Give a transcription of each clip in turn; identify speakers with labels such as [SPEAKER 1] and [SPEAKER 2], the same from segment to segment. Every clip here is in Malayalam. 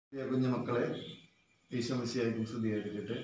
[SPEAKER 1] പ്രിയ കുഞ്ഞുമക്കളെ ഈശോമിശിയായിരിക്കും സ്തുതിയായിരിക്കട്ടെ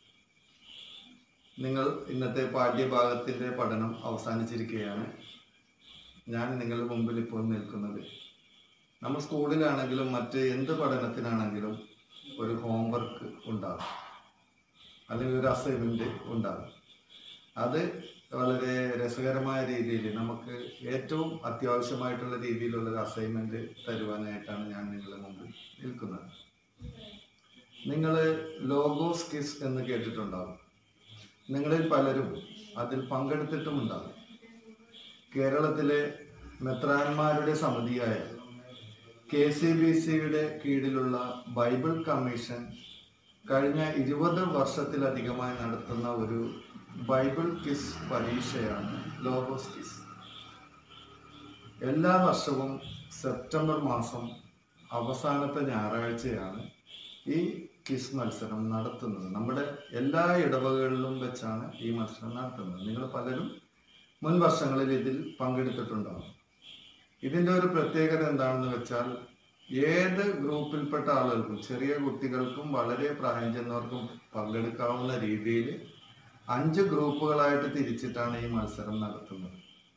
[SPEAKER 1] നിങ്ങൾ ഇന്നത്തെ പാഠ്യഭാഗത്തിന്റെ പഠനം അവസാനിച്ചിരിക്കുകയാണ് ഞാൻ നിങ്ങളുടെ മുമ്പിൽ ഇപ്പോൾ നിൽക്കുന്നത് നമ്മൾ സ്കൂളിലാണെങ്കിലും മറ്റ് എന്ത് പഠനത്തിനാണെങ്കിലും ഒരു ഹോംവർക്ക് ഉണ്ടാകും അല്ലെങ്കിൽ ഒരു അസൈൻമെന്റ് ഉണ്ടാകും അത് വളരെ രസകരമായ രീതിയിൽ നമുക്ക് ഏറ്റവും അത്യാവശ്യമായിട്ടുള്ള രീതിയിലുള്ള ഒരു അസൈൻമെന്റ് തരുവാനായിട്ടാണ് ഞാൻ നിങ്ങളുടെ മുമ്പിൽ നിൽക്കുന്നത് നിങ്ങൾ ലോഗോസ് കിസ് എന്ന് കേട്ടിട്ടുണ്ടാകും നിങ്ങളിൽ പലരും അതിൽ പങ്കെടുത്തിട്ടുമുണ്ടാകും കേരളത്തിലെ മെത്രാന്മാരുടെ സമിതിയായ കെ സി ബി സിയുടെ കീഴിലുള്ള ബൈബിൾ കമ്മീഷൻ കഴിഞ്ഞ ഇരുപത് വർഷത്തിലധികമായി നടത്തുന്ന ഒരു ബൈബിൾ കിസ് പരീക്ഷയാണ് ലോഗോസ് കിസ് എല്ലാ വർഷവും സെപ്റ്റംബർ മാസം അവസാനത്തെ ഞായറാഴ്ചയാണ് ഈ കിസ് മത്സരം നടത്തുന്നത് നമ്മുടെ എല്ലാ ഇടവകളിലും വെച്ചാണ് ഈ മത്സരം നടത്തുന്നത് നിങ്ങൾ പലരും മുൻ വർഷങ്ങളിൽ ഇതിൽ പങ്കെടുത്തിട്ടുണ്ടാകും ഇതിൻ്റെ ഒരു പ്രത്യേകത എന്താണെന്ന് വെച്ചാൽ ഏത് ഗ്രൂപ്പിൽപ്പെട്ട ആളുകൾക്കും ചെറിയ കുട്ടികൾക്കും വളരെ പ്രായം ചെന്നവർക്കും പങ്കെടുക്കാവുന്ന രീതിയിൽ അഞ്ച് ഗ്രൂപ്പുകളായിട്ട് തിരിച്ചിട്ടാണ് ഈ മത്സരം നടത്തുന്നത്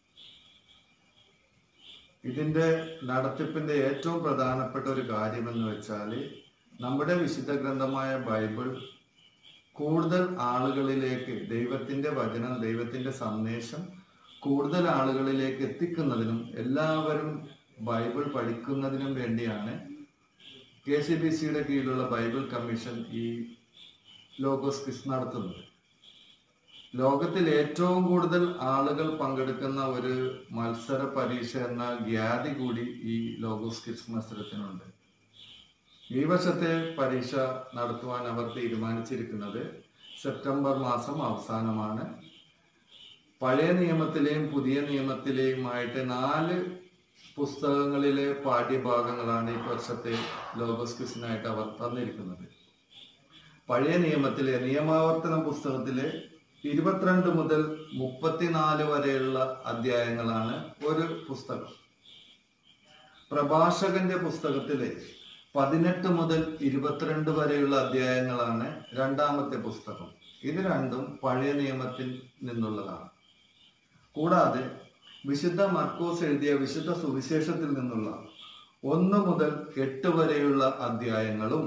[SPEAKER 1] ഇതിന്റെ നടത്തിപ്പിന്റെ ഏറ്റവും പ്രധാനപ്പെട്ട ഒരു കാര്യം എന്ന് വെച്ചാൽ നമ്മുടെ വിശുദ്ധ ഗ്രന്ഥമായ ബൈബിൾ കൂടുതൽ ആളുകളിലേക്ക് ദൈവത്തിന്റെ വചനം ദൈവത്തിന്റെ സന്ദേശം കൂടുതൽ ആളുകളിലേക്ക് എത്തിക്കുന്നതിനും എല്ലാവരും ബൈബിൾ പഠിക്കുന്നതിനും വേണ്ടിയാണ് കെ സി ബി സിയുടെ കീഴിലുള്ള ബൈബിൾ കമ്മീഷൻ ഈ ലോഗോസ് ക്വിസ് നടത്തുന്നത് ലോകത്തിൽ ഏറ്റവും കൂടുതൽ ആളുകൾ പങ്കെടുക്കുന്ന ഒരു മത്സര പരീക്ഷ എന്ന ഖ്യാതി കൂടി ഈ ലോഗോസ് കിഡ്സ് മത്സരത്തിനുണ്ട് ഈ വർഷത്തെ പരീക്ഷ നടത്തുവാൻ അവർ തീരുമാനിച്ചിരിക്കുന്നത് സെപ്റ്റംബർ മാസം അവസാനമാണ് പഴയ നിയമത്തിലെയും പുതിയ നിയമത്തിലെയുമായിട്ട് നാല് പുസ്തകങ്ങളിലെ പാഠ്യഭാഗങ്ങളാണ് ഈ വർഷത്തെ ലോഗോസ് ക്വിസിനായിട്ട് അവർ തന്നിരിക്കുന്നത് പഴയ നിയമത്തിലെ നിയമാവർത്തന പുസ്തകത്തിലെ ഇരുപത്തിരണ്ട് മുതൽ മുപ്പത്തിനാല് വരെയുള്ള അധ്യായങ്ങളാണ് ഒരു പുസ്തകം പ്രഭാഷകന്റെ പുസ്തകത്തിലെ പതിനെട്ട് മുതൽ ഇരുപത്തിരണ്ട് വരെയുള്ള അധ്യായങ്ങളാണ് രണ്ടാമത്തെ പുസ്തകം ഇത് രണ്ടും പഴയ നിയമത്തിൽ നിന്നുള്ളതാണ് കൂടാതെ വിശുദ്ധ മർക്കോസ് എഴുതിയ വിശുദ്ധ സുവിശേഷത്തിൽ നിന്നുള്ള ഒന്ന് മുതൽ എട്ട് വരെയുള്ള അധ്യായങ്ങളും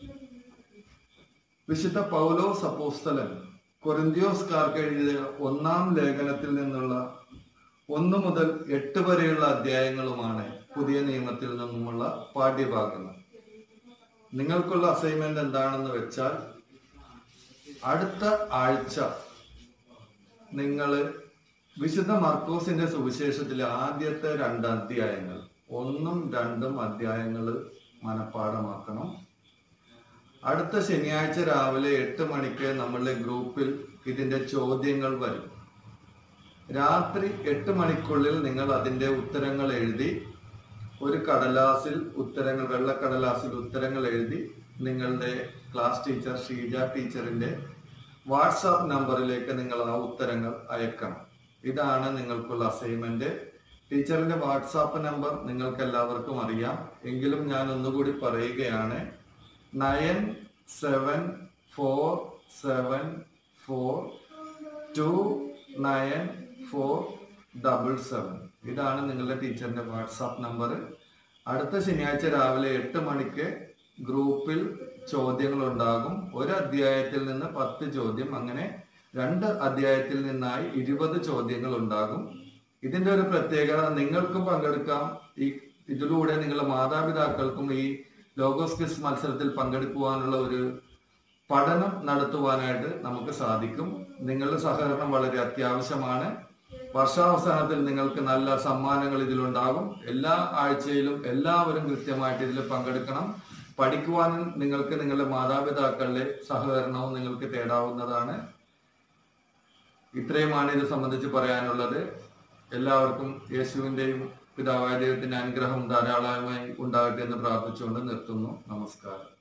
[SPEAKER 1] വിശുദ്ധ പൗലോസ് അപ്പോസ്തലൻ കൊറിന്തിയോസ്കാർക്ക് എഴുതിയ ഒന്നാം ലേഖനത്തിൽ നിന്നുള്ള ഒന്ന് മുതൽ എട്ട് വരെയുള്ള അധ്യായങ്ങളുമാണ് പുതിയ നിയമത്തിൽ നിന്നുമുള്ള പാഠ്യഭാഗങ്ങൾ നിങ്ങൾക്കുള്ള അസൈൻമെന്റ് എന്താണെന്ന് വെച്ചാൽ അടുത്ത ആഴ്ച നിങ്ങൾ വിശുദ്ധ മർക്കോസിന്റെ സുവിശേഷത്തിലെ ആദ്യത്തെ രണ്ട് അധ്യായങ്ങൾ ഒന്നും രണ്ടും അധ്യായങ്ങൾ മനഃപ്പാടമാക്കണം അടുത്ത ശനിയാഴ്ച രാവിലെ എട്ട് മണിക്ക് നമ്മളുടെ ഗ്രൂപ്പിൽ ഇതിന്റെ ചോദ്യങ്ങൾ വരും രാത്രി എട്ട് മണിക്കുള്ളിൽ നിങ്ങൾ അതിന്റെ ഉത്തരങ്ങൾ എഴുതി ഒരു കടലാസിൽ ഉത്തരങ്ങൾ വെള്ളക്കടലാസിൽ ഉത്തരങ്ങൾ എഴുതി നിങ്ങളുടെ ക്ലാസ് ടീച്ചർ ഷീജ ടീച്ചറിന്റെ വാട്സാപ്പ് നമ്പറിലേക്ക് നിങ്ങൾ ആ ഉത്തരങ്ങൾ അയക്കണം ഇതാണ് നിങ്ങൾക്കുള്ള അസൈൻമെന്റ് ടീച്ചറിന്റെ വാട്സാപ്പ് നമ്പർ നിങ്ങൾക്ക് എല്ലാവർക്കും അറിയാം എങ്കിലും ഞാൻ ഒന്നുകൂടി പറയുകയാണ് nine seven four seven four two nine four double seven ഇതാണ് നിങ്ങളുടെ ടീച്ചറിന്റെ വാട്സാപ്പ് നമ്പർ അടുത്ത ശനിയാഴ്ച രാവിലെ എട്ട് മണിക്ക് ഗ്രൂപ്പിൽ ചോദ്യങ്ങൾ ഉണ്ടാകും ഒരു അധ്യായത്തിൽ നിന്ന് പത്ത് ചോദ്യം അങ്ങനെ രണ്ട് അധ്യായത്തിൽ നിന്നായി ഇരുപത് ചോദ്യങ്ങൾ ഉണ്ടാകും ഇതിന്റെ ഒരു പ്രത്യേകത നിങ്ങൾക്കും പങ്കെടുക്കാം ഈ ഇതിലൂടെ നിങ്ങളുടെ മാതാപിതാക്കൾക്കും ഈ ലോഗോസ് ക്വിസ് മത്സരത്തിൽ പങ്കെടുക്കുവാനുള്ള ഒരു പഠനം നടത്തുവാനായിട്ട് നമുക്ക് സാധിക്കും നിങ്ങളുടെ സഹകരണം വളരെ അത്യാവശ്യമാണ് വർഷാവസാനത്തിൽ നിങ്ങൾക്ക് നല്ല സമ്മാനങ്ങൾ ഇതിലുണ്ടാകും എല്ലാ ആഴ്ചയിലും എല്ലാവരും കൃത്യമായിട്ട് ഇതിൽ പങ്കെടുക്കണം പഠിക്കുവാനും നിങ്ങൾക്ക് നിങ്ങളുടെ മാതാപിതാക്കളുടെ സഹകരണവും നിങ്ങൾക്ക് തേടാവുന്നതാണ് ഇത്രയുമാണ് ഇത് സംബന്ധിച്ച് പറയാനുള്ളത് എല്ലാവർക്കും യേശുവിന്റെയും പിതാവായ ദൈവത്തിന്റെ അനുഗ്രഹം ധാരാളമായി ഉണ്ടാകട്ടെ എന്ന് പ്രാർത്ഥിച്ചുകൊണ്ട് നിർത്തുന്നു നമസ്കാരം